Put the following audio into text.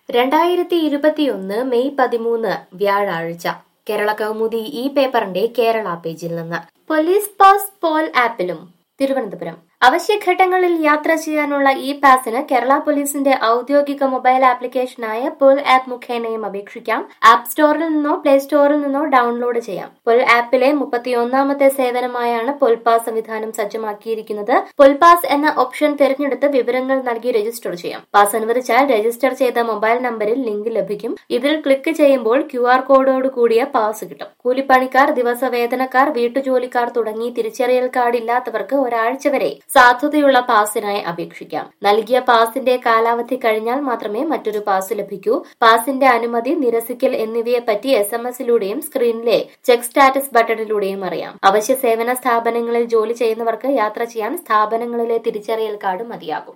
രണ്ടായിരത്തി ഇരുപത്തിയൊന്ന് മെയ് പതിമൂന്ന് വ്യാഴാഴ്ച കേരള കൗമുദി ഈ പേപ്പറിന്റെ കേരള പേജിൽ നിന്ന് പോലീസ് പാസ് പോൽ ആപ്പിലും തിരുവനന്തപുരം അവശ്യഘട്ടങ്ങളിൽ യാത്ര ചെയ്യാനുള്ള ഇ പാസിന് കേരള പോലീസിന്റെ ഔദ്യോഗിക മൊബൈൽ ആപ്ലിക്കേഷനായ പുൽ ആപ്പ് മുഖേനയും അപേക്ഷിക്കാം ആപ്പ് സ്റ്റോറിൽ നിന്നോ പ്ലേ സ്റ്റോറിൽ നിന്നോ ഡൗൺലോഡ് ചെയ്യാം പുൽ ആപ്പിലെ മുപ്പത്തിയൊന്നാമത്തെ സേവനമായാണ് പുൽ പാസ് സംവിധാനം സജ്ജമാക്കിയിരിക്കുന്നത് പുൽ പാസ് എന്ന ഓപ്ഷൻ തിരഞ്ഞെടുത്ത് വിവരങ്ങൾ നൽകി രജിസ്റ്റർ ചെയ്യാം പാസ് അനുവദിച്ചാൽ രജിസ്റ്റർ ചെയ്ത മൊബൈൽ നമ്പറിൽ ലിങ്ക് ലഭിക്കും ഇതിൽ ക്ലിക്ക് ചെയ്യുമ്പോൾ ക്യു ആർ കോഡോട് കൂടിയ പാസ് കിട്ടും കൂലിപ്പണിക്കാർ ദിവസവേതനക്കാർ വീട്ടുജോലിക്കാർ തുടങ്ങി തിരിച്ചറിയൽ കാർഡ് ഇല്ലാത്തവർക്ക് ഒരാഴ്ച വരെ സാധുതയുള്ള പാസിനായി അപേക്ഷിക്കാം നൽകിയ പാസിന്റെ കാലാവധി കഴിഞ്ഞാൽ മാത്രമേ മറ്റൊരു പാസ് ലഭിക്കൂ പാസിന്റെ അനുമതി നിരസിക്കൽ എന്നിവയെ പറ്റി എസ് എം എസിലൂടെയും സ്ക്രീനിലെ ചെക്ക് സ്റ്റാറ്റസ് ബട്ടണിലൂടെയും അറിയാം അവശ്യ സേവന സ്ഥാപനങ്ങളിൽ ജോലി ചെയ്യുന്നവർക്ക് യാത്ര ചെയ്യാൻ സ്ഥാപനങ്ങളിലെ തിരിച്ചറിയൽ കാർഡ് മതിയാകും